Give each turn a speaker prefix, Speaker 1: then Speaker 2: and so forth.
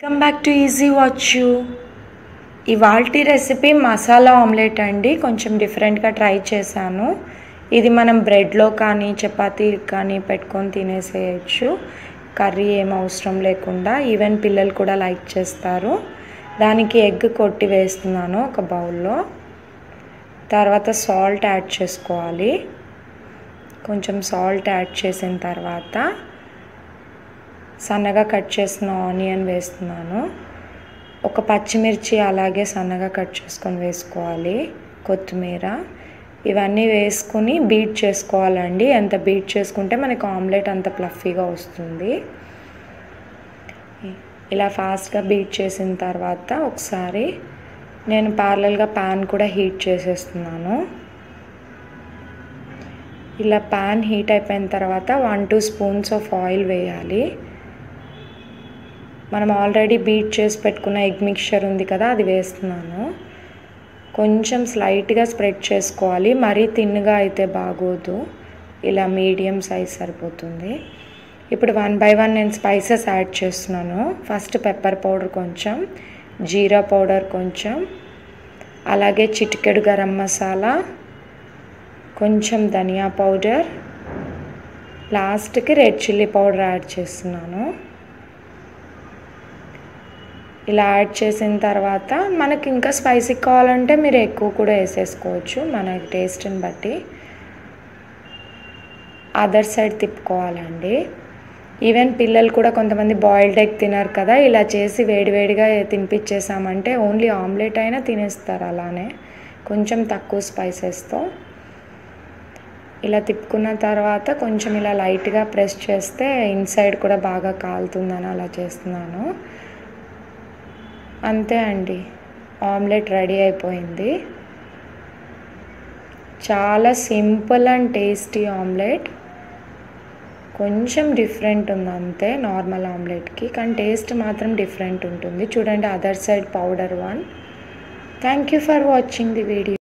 Speaker 1: welcome back to easy watch you ఇవాల్టి recipe masala omelette అండి కొంచెం డిఫరెంట్గా ట్రై చేశాను ఇది మనం బ్రెడ్లో కానీ చపాతీ కానీ పెట్టుకొని తినేసేయచ్చు కర్రీ ఏం అవసరం లేకుండా ఈవెన్ పిల్లలు కూడా లైక్ చేస్తారు దానికి ఎగ్ కొట్టి వేస్తున్నాను ఒక బౌల్లో తర్వాత సాల్ట్ యాడ్ చేసుకోవాలి కొంచెం సాల్ట్ యాడ్ చేసిన తర్వాత సన్నగా కట్ చేసిన ఆనియన్ వేస్తున్నాను ఒక పచ్చిమిర్చి అలాగే సన్నగా కట్ చేసుకొని వేసుకోవాలి కొత్తిమీర ఇవన్నీ వేసుకుని బీట్ చేసుకోవాలండి ఎంత బీట్ చేసుకుంటే మనకి ఆమ్లెట్ అంత ప్లఫీగా వస్తుంది ఇలా ఫాస్ట్గా బీట్ చేసిన తర్వాత ఒకసారి నేను ప్యారలల్గా ప్యాన్ కూడా హీట్ చేసేస్తున్నాను ఇలా ప్యాన్ హీట్ అయిపోయిన తర్వాత one two spoons of oil వేయాలి మనం ఆల్రెడీ బీట్ చేసి పెట్టుకున్న ఎగ్ మిక్చర్ ఉంది కదా అది వేస్తున్నాను కొంచెం స్లైట్గా స్ప్రెడ్ చేసుకోవాలి మరీ తిన్నుగా అయితే బాగోదు ఇలా మీడియం సైజ్ సరిపోతుంది ఇప్పుడు వన్ బై వన్ నేను స్పైసెస్ యాడ్ చేస్తున్నాను ఫస్ట్ పెప్పర్ పౌడర్ కొంచెం జీరా పౌడర్ కొంచెం అలాగే చిటికెడు గరం మసాలా కొంచెం ధనియా పౌడర్ లాస్ట్కి రెడ్ చిల్లీ పౌడర్ యాడ్ చేస్తున్నాను ఇలా యాడ్ చేసిన తర్వాత మనకి ఇంకా స్పైసీ కావాలంటే మీరు ఎక్కువ కూడా వేసేసుకోవచ్చు మన టేస్ట్ని బట్టి అదర్ సైడ్ తిప్పుకోవాలండి ఈవెన్ పిల్లలు కూడా కొంతమంది బాయిల్డ్ ఎగ్ తినరు కదా ఇలా చేసి వేడివేడిగా తినిపించేసామంటే ఓన్లీ ఆమ్లెట్ అయినా తినేస్తారు అలానే కొంచెం తక్కువ స్పైసెస్తో ఇలా తిప్పుకున్న తర్వాత కొంచెం ఇలా లైట్గా ప్రెస్ చేస్తే ఇన్సైడ్ కూడా బాగా కాలుతుందని అలా చేస్తున్నాను అంతే అండి ఆమ్లెట్ రెడీ అయిపోయింది చాలా సింపుల్ అండ్ టేస్టీ ఆమ్లెట్ కొంచెం డిఫరెంట్ ఉంది అంతే నార్మల్ ఆమ్లెట్కి కానీ టేస్ట్ మాత్రం డిఫరెంట్ ఉంటుంది చూడండి other side powder one thank you for watching the video